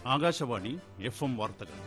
Akashvani F M വാർത്തകൾ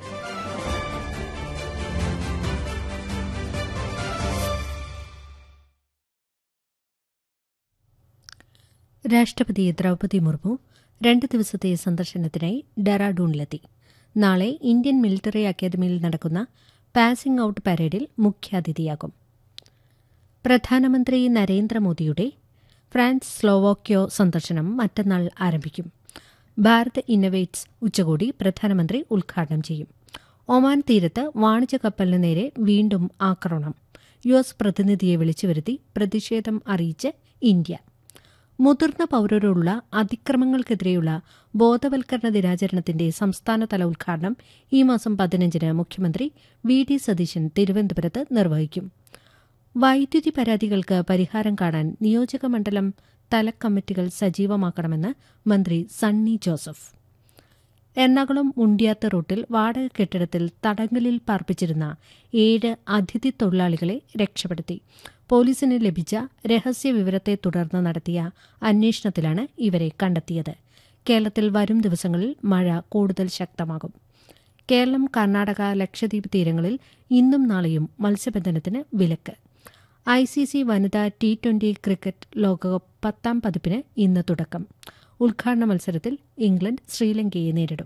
രാഷ്ട്രപതി ദ്രൗപദി മുർമു രണ്ട് ദിവസത്തെ സന്ദർശനത്തിനായി ഡെറാഡൂണിലെത്തി നാളെ ഇന്ത്യൻ മിലിറ്ററി അക്കാദമിയിൽ നടക്കുന്ന പാസിംഗ് ഔട്ട് പരേഡിൽ മുഖ്യാതിഥിയാകും പ്രധാനമന്ത്രി നരേന്ദ്രമോദിയുടെ ഫ്രാൻസ് സ്ലോവാക്യോ സന്ദർശനം മറ്റന്നാൾ ആരംഭിക്കും ഭാരത് ഇന്നവേറ്റ്സ് ഉച്ചകോടി പ്രധാനമന്ത്രി ഉദ്ഘാടനം ചെയ്യും ഒമാൻ തീരത്ത് വാണിജ്യ കപ്പലിന് നേരെ വീണ്ടും ആക്രമണം യു എസ് പ്രതിനിധിയെ വിളിച്ചുവരുത്തി പ്രതിഷേധം അറിയിച്ച് ഇന്ത്യ മുതിർന്ന പൌരരോടുള്ള അതിക്രമങ്ങൾക്കെതിരെയുള്ള ബോധവൽക്കരണ ദിനാചരണത്തിന്റെ സംസ്ഥാനതല ഉദ്ഘാടനം ഈ മാസം പതിനഞ്ചിന് മുഖ്യമന്ത്രി വി ഡി സതീശൻ തിരുവനന്തപുരത്ത് നിർവഹിക്കും വൈദ്യുതി പരാതികൾക്ക് പരിഹാരം കാണാൻ നിയോജക മണ്ഡലം തലക്കമ്മിറ്റികൾ സജീവമാക്കണമെന്ന് മന്ത്രി സണ്ണി ജോസഫ് എറണാകുളം മുണ്ടിയാത്ത് റൂട്ടിൽ വാടക കെട്ടിടത്തിൽ തടങ്കലിൽ പാർപ്പിച്ചിരുന്ന ഏഴ് അതിഥി തൊഴിലാളികളെ രക്ഷപ്പെടുത്തി പോലീസിന് ലഭിച്ച രഹസ്യ വിവരത്തെ തുടർന്ന് നടത്തിയ അന്വേഷണത്തിലാണ് ഇവരെ കണ്ടെത്തിയത് കേരളത്തിൽ വരും ദിവസങ്ങളിൽ മഴ കൂടുതൽ ശക്തമാകും കേരളം കർണാടക ലക്ഷദ്വീപ് തീരങ്ങളിൽ ഇന്നും നാളെയും മത്സ്യബന്ധനത്തിന് വിലക്ക് ഐ സി സി വനിതാ ടി ട്വന്റി ക്രിക്കറ്റ് ലോകകപ്പ് പത്താം പതിപ്പിന് ഇന്ന് തുടക്കം ഉദ്ഘാടന മത്സരത്തിൽ ഇംഗ്ലണ്ട് ശ്രീലങ്കയെ നേരിടും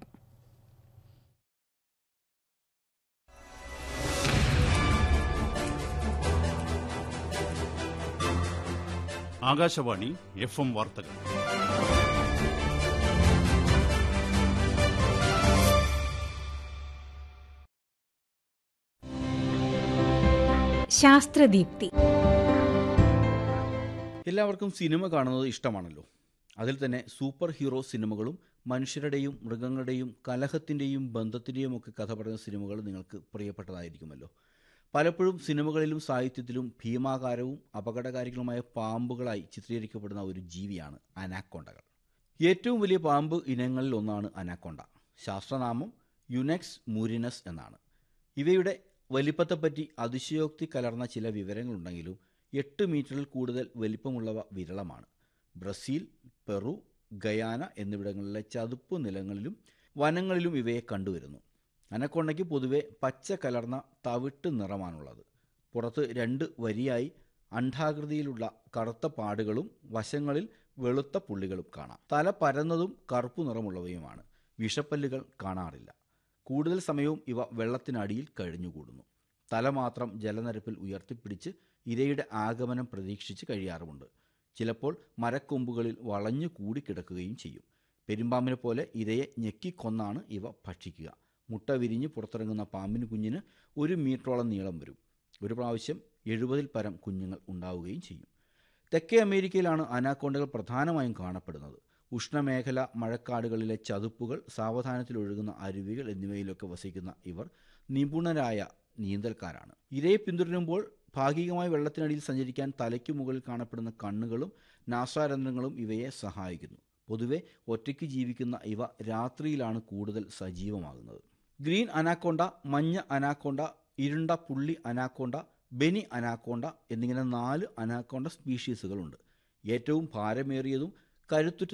ആകാശവാണി എഫ് എം വാർത്തകൾ ശാസ്ത്രദീപ്തി എല്ലാവർക്കും സിനിമ കാണുന്നത് ഇഷ്ടമാണല്ലോ അതിൽ തന്നെ സൂപ്പർ ഹീറോ സിനിമകളും മനുഷ്യരുടെയും മൃഗങ്ങളുടെയും കലഹത്തിൻ്റെയും ബന്ധത്തിൻ്റെയും ഒക്കെ കഥ പറയുന്ന സിനിമകൾ നിങ്ങൾക്ക് പ്രിയപ്പെട്ടതായിരിക്കുമല്ലോ പലപ്പോഴും സിനിമകളിലും സാഹിത്യത്തിലും ഭീമാകാരവും അപകടകാരികളുമായ പാമ്പുകളായി ചിത്രീകരിക്കപ്പെടുന്ന ഒരു ജീവിയാണ് അനാക്കൊണ്ടകൾ ഏറ്റവും വലിയ പാമ്പ് ഇനങ്ങളിൽ ഒന്നാണ് അനാക്കൊണ്ട ശാസ്ത്രനാമം യുനെക്സ് മൂരിനസ് എന്നാണ് ഇവയുടെ വലിപ്പത്തെപ്പറ്റി അതിശയോക്തി കലർന്ന ചില വിവരങ്ങളുണ്ടെങ്കിലും എട്ട് മീറ്ററിൽ കൂടുതൽ വലിപ്പമുള്ളവ വിരളമാണ് ബ്രസീൽ പെറു ഗയാന എന്നിവിടങ്ങളിലെ ചതുപ്പ് നിലങ്ങളിലും വനങ്ങളിലും ഇവയെ കണ്ടുവരുന്നു അനക്കൊണ്ടയ്ക്ക് പൊതുവെ പച്ച കലർന്ന തവിട്ട് നിറമാണുള്ളത് പുറത്ത് രണ്ട് വരിയായി അണ്ഡാകൃതിയിലുള്ള കറുത്ത പാടുകളും വശങ്ങളിൽ വെളുത്ത പുള്ളികളും കാണാം തല പരന്നതും കറുപ്പു നിറമുള്ളവയുമാണ് വിഷപ്പല്ലുകൾ കാണാറില്ല കൂടുതൽ സമയവും ഇവ വെള്ളത്തിനടിയിൽ കഴിഞ്ഞുകൂടുന്നു തല മാത്രം ജലനിരപ്പിൽ ഉയർത്തിപ്പിടിച്ച് ഇരയുടെ ആഗമനം പ്രതീക്ഷിച്ച് കഴിയാറുമുണ്ട് ചിലപ്പോൾ മരക്കൊമ്പുകളിൽ വളഞ്ഞു കൂടിക്കിടക്കുകയും ചെയ്യും പെരുമ്പാമ്പിനെ പോലെ ഇരയെ ഞെക്കിക്കൊന്നാണ് ഇവ ഭക്ഷിക്കുക മുട്ട വിരിഞ്ഞ് പുറത്തിറങ്ങുന്ന പാമ്പിന് കുഞ്ഞിന് ഒരു മീറ്ററോളം നീളം വരും ഒരു പ്രാവശ്യം എഴുപതിൽ പരം കുഞ്ഞുങ്ങൾ ഉണ്ടാവുകയും ചെയ്യും തെക്കേ അമേരിക്കയിലാണ് അനാക്കോണ്ടകൾ പ്രധാനമായും കാണപ്പെടുന്നത് ഉഷ്ണമേഖല മഴക്കാടുകളിലെ ചതുപ്പുകൾ സാവധാനത്തിൽ ഒഴുകുന്ന അരുവികൾ എന്നിവയിലൊക്കെ വസിക്കുന്ന ഇവർ നിപുണരായ നീന്തൽക്കാരാണ് ഇരയെ പിന്തുടരുമ്പോൾ ഭാഗികമായി വെള്ളത്തിനടിയിൽ സഞ്ചരിക്കാൻ തലയ്ക്കു മുകളിൽ കാണപ്പെടുന്ന കണ്ണുകളും നാസാരന്ധ്രങ്ങളും ഇവയെ സഹായിക്കുന്നു പൊതുവെ ഒറ്റയ്ക്ക് ജീവിക്കുന്ന ഇവ രാത്രിയിലാണ് കൂടുതൽ സജീവമാകുന്നത് ഗ്രീൻ അനാക്കോണ്ട മഞ്ഞ അനാക്കോണ്ട ഇരുണ്ട പുള്ളി അനാക്കോണ്ട ബെനി അനാക്കോണ്ട എന്നിങ്ങനെ നാല് അനാക്കോണ്ട സ്പീഷീസുകളുണ്ട് ഏറ്റവും ഭാരമേറിയതും കരുത്തുറ്റ